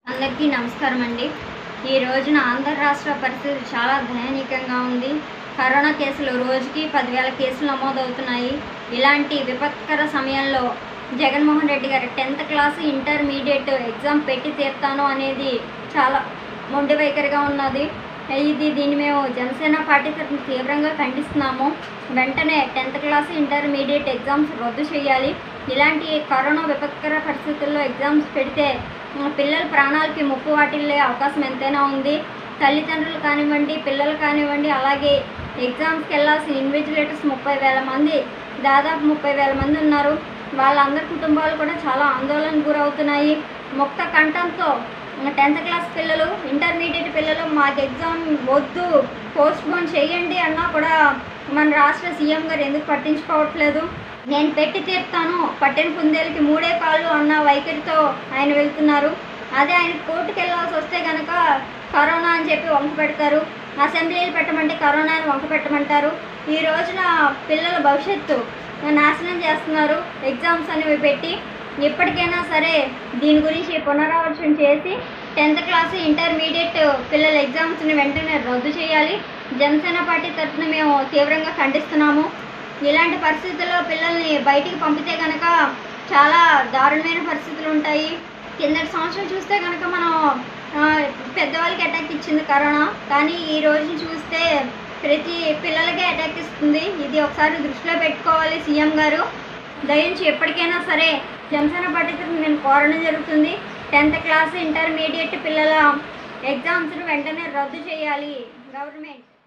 అందరికీ నమస్కారం అండి ఈ రోజున ఆంధ్ర రాష్ట్ర పరిస్థితి చాలా దయనీయంగా ఉంది కరోనా కేసులు రోజుకి పదివేల కేసులు నమోదవుతున్నాయి ఇలాంటి విపత్కర సమయంలో జగన్మోహన్ రెడ్డి గారు టెన్త్ క్లాస్ ఇంటర్మీడియట్ ఎగ్జామ్ పెట్టి తీర్తాను అనేది చాలా మొండి వైఖరిగా ఉన్నది ఇది దీన్ని మేము జనసేన పార్టీ తరఫున తీవ్రంగా ఖండిస్తున్నాము వెంటనే టెన్త్ క్లాస్ ఇంటర్మీడియట్ ఎగ్జామ్స్ రద్దు చేయాలి ఇలాంటి కరోనా విపత్కర పరిస్థితుల్లో ఎగ్జామ్స్ పెడితే ఆ, పిల్లల ప్రాణాలకి ముప్పు వాటిల్లే అవకాశం ఎంతైనా ఉంది తల్లిదండ్రులు కానివ్వండి పిల్లలు కానివ్వండి అలాగే ఎగ్జామ్స్కి వెళ్ళాల్సిన ఇన్విజిలేటర్స్ ముప్పై వేల మంది దాదాపు ముప్పై వేల మంది ఉన్నారు వాళ్ళందరి కుటుంబాలు కూడా చాలా ఆందోళనకు గురవుతున్నాయి ముక్త కంఠంతో టెన్త్ క్లాస్ పిల్లలు ఇంటర్మీడియట్ పిల్లలు మాకు ఎగ్జామ్ వద్దు పోస్ట్ పోన్ చేయండి అన్నా కూడా మన రాష్ట్ర సీఎం గారు ఎందుకు పట్టించుకోవట్లేదు నేను పెట్టి తీరుతాను పట్టిన కుందేలకి మూడే కాళ్ళు అన్న వైఖరితో ఆయన వెళ్తున్నారు అదే ఆయన కోర్టుకు వెళ్ళాల్సి వస్తే కనుక కరోనా అని చెప్పి వంక పెడతారు అసెంబ్లీలు పెట్టమంటే కరోనా అని వంక పెట్టమంటారు ఈ రోజున పిల్లల భవిష్యత్తు నాశనం చేస్తున్నారు ఎగ్జామ్స్ అనేవి పెట్టి ఇప్పటికైనా సరే దీని గురించి పునరాలోచన చేసి టెన్త్ క్లాస్ ఇంటర్మీడియట్ పిల్లల ఎగ్జామ్స్ని వెంటనే రద్దు చేయాలి జనసేన పార్టీ తరఫున మేము తీవ్రంగా ఖండిస్తున్నాము ఇలాంటి పరిస్థితుల్లో పిల్లల్ని బయటికి పంపితే కనుక చాలా దారుణమైన పరిస్థితులు ఉంటాయి కిందటి సంవత్సరం చూస్తే కనుక మనం ఆ, పెద్దవాళ్ళకి అటాక్ ఇచ్చింది కరోనా కానీ ఈ రోజు చూస్తే ప్రతి పిల్లలకే అటాక్ ఇస్తుంది ఇది ఒకసారి దృష్టిలో పెట్టుకోవాలి సీఎం గారు దయించి ఎప్పటికైనా సరే జనసేన పార్టీ తరఫున నేను కోరడం జరుగుతుంది టెన్త్ క్లాస్ ఇంటర్మీడియట్ పిల్లల ఎగ్జామ్స్ను వెంటనే రద్దు చేయాలి గవర్నమెంట్